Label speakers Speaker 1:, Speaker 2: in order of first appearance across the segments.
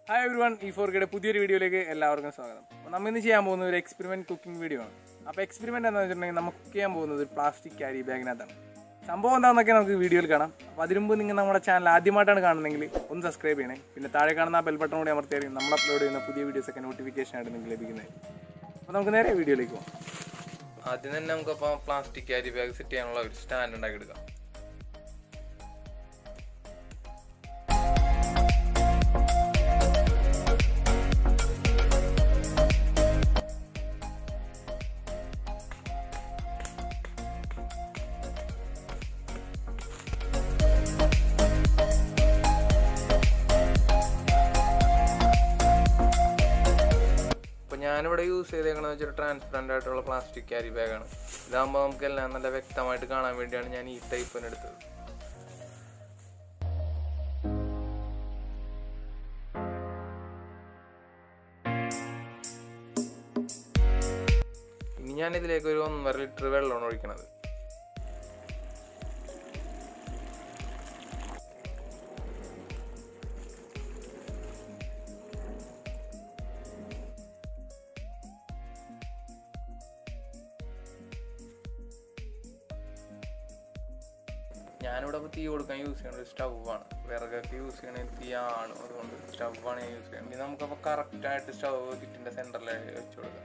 Speaker 1: hi everyone ഈ four കെയുടെ പുതിയൊരു വീഡിയോയിലേക്ക് എല്ലാവർക്കും സ്വാഗതം അപ്പോൾ നമ്മൾ ഇന്ന് ചെയ്യാൻ പോകുന്ന ഒരു എക്സ്പെരിമെൻറ്റ് കുക്കിംഗ് വീഡിയോ ആണ് അപ്പോൾ എക്സ്പെരിമെൻറ്റ് എന്താണെന്ന് വെച്ചിട്ടുണ്ടെങ്കിൽ നമുക്ക് കുക്ക് ചെയ്യാൻ പോകുന്നത് ഒരു പ്ലാസ്റ്റിക് ക്യാരി ബാഗിനകത്താണ് സംഭവം എന്താണെന്നൊക്കെ നമുക്ക് വീഡിയോയിൽ കാണാം അപ്പോൾ അതിനു മുമ്പ് നിങ്ങൾ നമ്മുടെ ചാനൽ ആദ്യമായിട്ടാണ് കാണുന്നതെങ്കിൽ ഒന്ന് സബ്സ്ക്രൈബ് ചെയ്യണേ പിന്നെ താഴെ കാണുന്ന ആ ബെൽ ബട്ടൺ കൂടി അമർത്തിയായിരിക്കും നമ്മൾ അപ്ലോഡ് ചെയ്യുന്ന പുതിയ വീഡിയോസൊക്കെ നോട്ടിഫിക്കേഷൻ ആയിട്ട് നിങ്ങൾക്ക് ലഭിക്കുന്നത് അപ്പോൾ നമുക്ക് നേരെ വീഡിയോയിലേക്ക് പോകാം
Speaker 2: ആദ്യം തന്നെ നമുക്കപ്പോൾ പ്ലാസ്റ്റിക് ക്യാരി ബാഗ് സെറ്റ് ചെയ്യാനുള്ള ഒരു സ്റ്റാൻഡ് ഉണ്ടാക്കി എടുക്കാം അപ്പോൾ ഞാനിവിടെ യൂസ് ചെയ്തേക്കണമെന്ന് വെച്ചാൽ ട്രാൻസ്പെറൻ്റ് ആയിട്ടുള്ള പ്ലാസ്റ്റിക് ക്യാരി ബാഗാണ് ഇതാകുമ്പോൾ നമുക്ക് എല്ലാം നല്ല വ്യക്തമായിട്ട് കാണാൻ വേണ്ടിയാണ് ഞാൻ ഈ ടൈപ്പ് തന്നെ എടുത്തത് ഇനി ഞാൻ ഇതിലേക്ക് ഒരു ഒന്നര ലിറ്റർ വെള്ളമാണ് ഒഴിക്കണത് ഞാനിവിടെ ഇപ്പോൾ തീ കൊടുക്കാൻ യൂസ് ചെയ്യുന്നത് ഒരു സ്റ്റൗവാണ് വിറകൊക്കെ യൂസ് ചെയ്യണത് തീയാണ് അതുകൊണ്ട് സ്റ്റൗവാണ് ഞാൻ യൂസ് ചെയ്യുന്നത് ഇനി നമുക്കപ്പോൾ കറക്റ്റായിട്ട് സ്റ്റൗ കിറ്റിൻ്റെ സെൻറ്ററിൽ വെച്ച് കൊടുക്കാം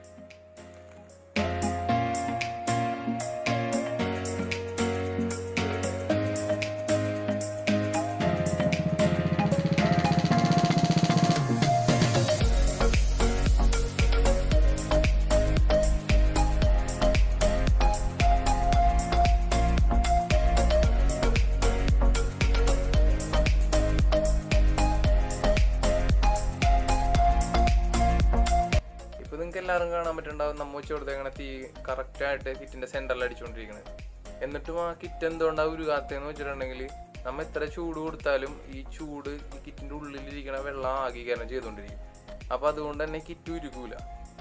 Speaker 2: ഇപ്പൊ നിങ്ങൾക്ക് എല്ലാവരും കാണാൻ പറ്റുണ്ടാവും നമ്മ വെച്ച് കൊടുത്തേക്കണ തീ കറക്റ്റായിട്ട് കിറ്റിന്റെ സെന്ററിൽ അടിച്ചുകൊണ്ടിരിക്കുന്നത് എന്നിട്ടും ആ കിറ്റ് എന്തുകൊണ്ടാണ് ഉരുകാത്തതെന്ന് വെച്ചിട്ടുണ്ടെങ്കിൽ നമ്മ എത്ര ചൂട് കൊടുത്താലും ഈ ചൂട് ഈ കിറ്റിന്റെ ഉള്ളിലിരിക്കണ വെള്ളം ആഗീകരണം ചെയ്തുകൊണ്ടിരിക്കും അപ്പൊ അതുകൊണ്ട് തന്നെ കിറ്റ് ഉരുകൂല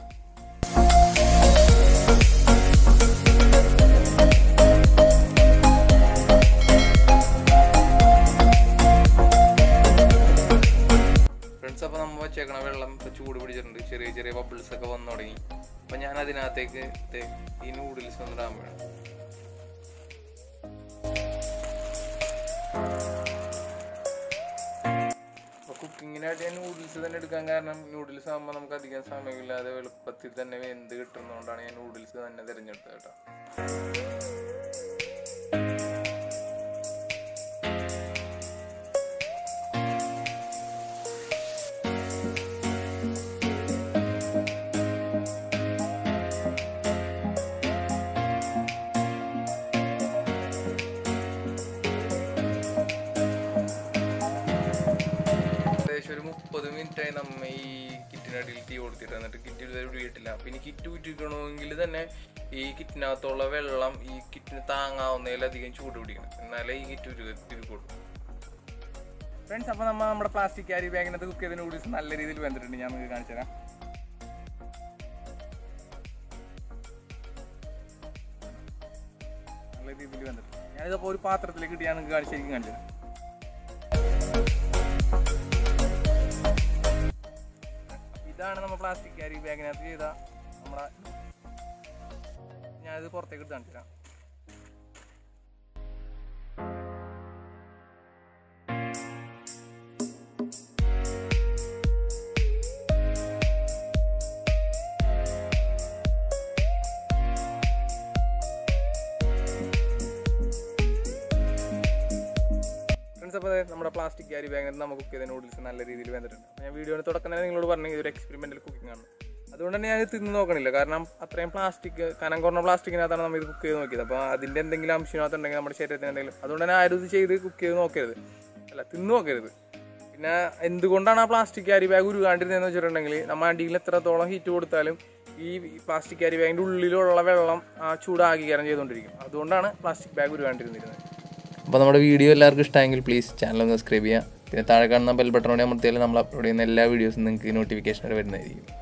Speaker 2: ഫ്രണ്ട്സ് അപ്പോൾ നമ്മൾ വെച്ചേക്കണ വെള്ളം ഇപ്പോൾ ചൂട് പിടിച്ചിട്ടുണ്ട് ചെറിയ ചെറിയ ബബിൾസ് ഒക്കെ വന്നു തുടങ്ങി അപ്പം ഞാൻ അതിനകത്തേക്ക് ദേ ഈ നൂഡിൽസ് ഒന്ന് ഇടാൻ വേണം അപ്പോൾ കുക്കിങ്ങിനായിട്ട് ഞാൻ നൂഡിൽസ് തന്നെ എടുക്കാൻ കാരണം നൂഡിൽസ് ആകുമ്പോൾ നമുക്ക് അധികം സമയമില്ലാതെ എളുപ്പത്തിൽ തന്നെ വെന്ത് കിട്ടുന്നതുകൊണ്ടാണ് ഞാൻ നൂഡിൽസ് തന്നെ തിരഞ്ഞെടുത്തത് കേട്ടോ ഏകദേശം ഒരു മുപ്പത് മിനിറ്റായി നമ്മ ഈ കിറ്റിനടിയിൽ തീ കൊടുത്തിട്ട് എന്നിട്ട് കിറ്റ് ഇതുവരെ ഉരുകിയിട്ടില്ല പിന്നെ കിറ്റ് ഉരുക്കണമെങ്കിൽ തന്നെ ഈ കിറ്റിനകത്തുള്ള വെള്ളം ഈ കിറ്റിന് താങ്ങാവുന്നതിലധികം ചൂട് പിടിക്കണം എന്നാലേ ഈ കിറ്റ് ഉരുക ഉരുക്കുള്ളൂ
Speaker 1: ഫ്രണ്ട്സ് അപ്പോൾ നമ്മൾ നമ്മുടെ പ്ലാസ്റ്റിക് ക്യാരി ബാഗിനകത്ത് കുക്ക് ചെയ്ത നൂഡിൽസ് നല്ല രീതിയിൽ വെന്തിട്ടുണ്ട് ഞാൻ നിങ്ങൾക്ക് കാണിച്ചു തരാം നല്ല രീതിയിൽ വെന്തിട്ടുണ്ട് ഞാനിതപ്പോൾ ഒരു പാത്രത്തിലേക്ക് ഇട്ട് ഞാൻ നിങ്ങൾക്ക് കാണിച്ച് ശരിക്കും കാണിച്ചു തരാം ഇതാണ് നമ്മൾ പ്ലാസ്റ്റിക് ക്യാരി ബാഗിനകത്ത് ചെയ്ത നമ്മുടെ ഞാനിത് പുറത്തേക്ക് ഇട്ട് കാണിച്ചു തരാം ഫ്രണ്ട്സ് അപ്പോൾ നമ്മുടെ പ്ലാസ്റ്റിക് ക്യാരി ബാഗിൽ നമുക്ക് കുക്ക് ചെയ്ത നൂഡിൽസ് നല്ല രീതിയിൽ വന്നിട്ടുണ്ട് അപ്പോൾ ഞാൻ വീഡിയോയുടെ തുടക്കം തന്നെ നിങ്ങളോട് പറഞ്ഞു ഇതൊരു എക്സ്പെരിമെൻ്റൽ കുക്കിംഗ് ആണ് അതുകൊണ്ട് തന്നെ ഞാൻ ഇത് തിന്ന് നോക്കണില്ല കാരണം അത്രയും പ്ലാസ്റ്റിക് കനം കുറഞ്ഞ പ്ലാസ്റ്റിക്കിനകത്താണ് നമ്മൾ ഇത് കുക്ക് ചെയ്ത് നോക്കിയത് അപ്പോൾ അതിൻ്റെ എന്തെങ്കിലും അംശത്തിനകത്ത് ഉണ്ടെങ്കിൽ നമ്മുടെ ശരീരത്തിന് എന്തെങ്കിലും അതുകൊണ്ട് തന്നെ ആരും ഇത് ചെയ്ത് കുക്ക് ചെയ്ത് നോക്കരുത് അല്ല തിന്ന് നോക്കരുത് പിന്നെ എന്തുകൊണ്ടാണ് ആ പ്ലാസ്റ്റിക് ക്യാരി ബാഗ് ഉരുകാണ്ടിരുന്നതെന്ന് വെച്ചിട്ടുണ്ടെങ്കിൽ നമ്മൾ അടിയിൽ എത്രത്തോളം ഹീറ്റ് കൊടുത്താലും ഈ പ്ലാസ്റ്റിക് ക്യാരി ബാഗിൻ്റെ ഉള്ളിലുള്ള വെള്ളം ആ ചൂട് ആഗീകരണം ചെയ്തുകൊണ്ടിരിക്കും അതുകൊണ്ടാണ് പ്ലാസ്റ്റിക് ബാഗ് ഉരുകാണ്ടിരുന്നിരുന്നത്
Speaker 2: അപ്പോൾ നമ്മുടെ വീഡിയോ എല്ലാവർക്കും ഇഷ്ടമെങ്കിൽ പ്ലീസ് ചാനൽ ഒന്ന് സബ്സ്ക്രൈബ് ചെയ്യുക പിന്നെ താഴെ കാണുന്ന ബെൽ ബട്ടൺ കൂടി അമർത്തിയാൽ നമ്മൾ അപ്ലോഡ് ചെയ്യുന്ന എല്ലാ വീഡിയോസും നിങ്ങൾക്ക് നോട്ടിഫിക്കേഷൻ വരുന്നതായിരിക്കും